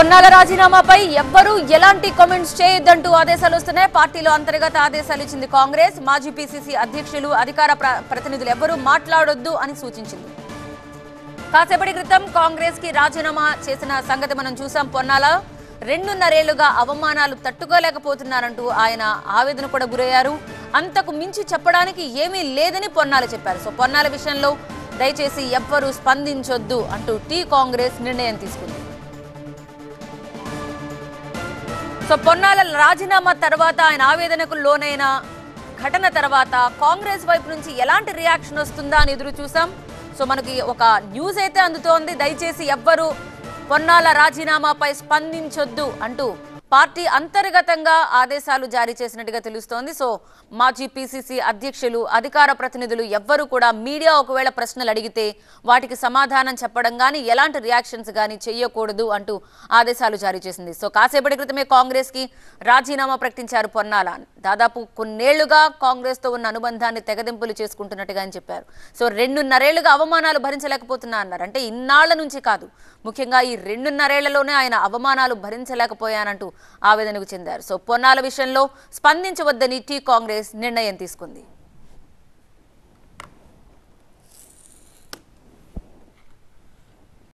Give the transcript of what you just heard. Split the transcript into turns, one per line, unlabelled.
పొన్నాల రాజీనామాపై ఎవ్వరూ ఎలాంటి కామెంట్స్ చేయొద్దంటూ ఆదేశాలు వస్తున్నాయి పార్టీలో అంతర్గత ఆదేశాలు ఇచ్చింది కాంగ్రెస్ మాజీ పీసీసీ అధ్యక్షులు అధికార ప్ర- ప్రతినిధులు ఎవ్వరూ మాట్లాడొద్దు అని సూచించింది కాసేపటి క్రితం కాంగ్రెస్ కి రాజీనామా చేసిన సంగతి మనం చూసాం పొన్నాల రెండున్నరేళ్లుగా అవమానాలు తట్టుకోలేకపోతున్నారంటూ ఆయన ఆవేదన కూడా గురయ్యారు అంతకు మించి చెప్పడానికి ఏమీ లేదని పొన్నాల చెప్పారు సో పొన్నాల విషయంలో దయచేసి ఎవ్వరూ స్పందించొద్దు అంటూ టీ కాంగ్రెస్ నిర్ణయం తీసుకుంది సో పొన్నాల రాజీనామా తర్వాత ఆయన ఆవేదనకు లోనైన ఘటన తర్వాత కాంగ్రెస్ వైపు నుంచి ఎలాంటి రియాక్షన్ వస్తుందా అని ఎదురు చూసాం సో మనకి ఒక న్యూస్ అయితే అందుతోంది దయచేసి ఎవ్వరు పొన్నాల రాజీనామాపై స్పందించొద్దు అంటూ పార్టీ అంతర్గతంగా ఆదేశాలు జారీ చేసినట్టుగా తెలుస్తోంది సో మాజీ పీసీసీ అధ్యక్షులు అధికార ప్రతినిధులు ఎవ్వరూ కూడా మీడియా ఒకవేళ ప్రశ్నలు అడిగితే వాటికి సమాధానం చెప్పడం కానీ ఎలాంటి రియాక్షన్స్ కానీ చేయకూడదు అంటూ ఆదేశాలు జారీ చేసింది సో కాసేపటి క్రితమే కాంగ్రెస్ కి రాజీనామా ప్రకటించారు పొన్నాల దాదాపు కొన్నేళ్లుగా కాంగ్రెస్ తో ఉన్న అనుబంధాన్ని తెగదింపులు చేసుకుంటున్నట్టుగా అని చెప్పారు సో రెండున్నరేళ్లుగా అవమానాలు భరించలేకపోతున్నా అన్నారు అంటే ఇన్నాళ్ల నుంచి కాదు ముఖ్యంగా ఈ రెండున్నరేళ్లలోనే ఆయన అవమానాలు భరించలేకపోయానంటూ ఆవేదనకు చెందారు సో పొన్నాల విషయంలో స్పందించవద్దని టీ కాంగ్రెస్ నిర్ణయం తీసుకుంది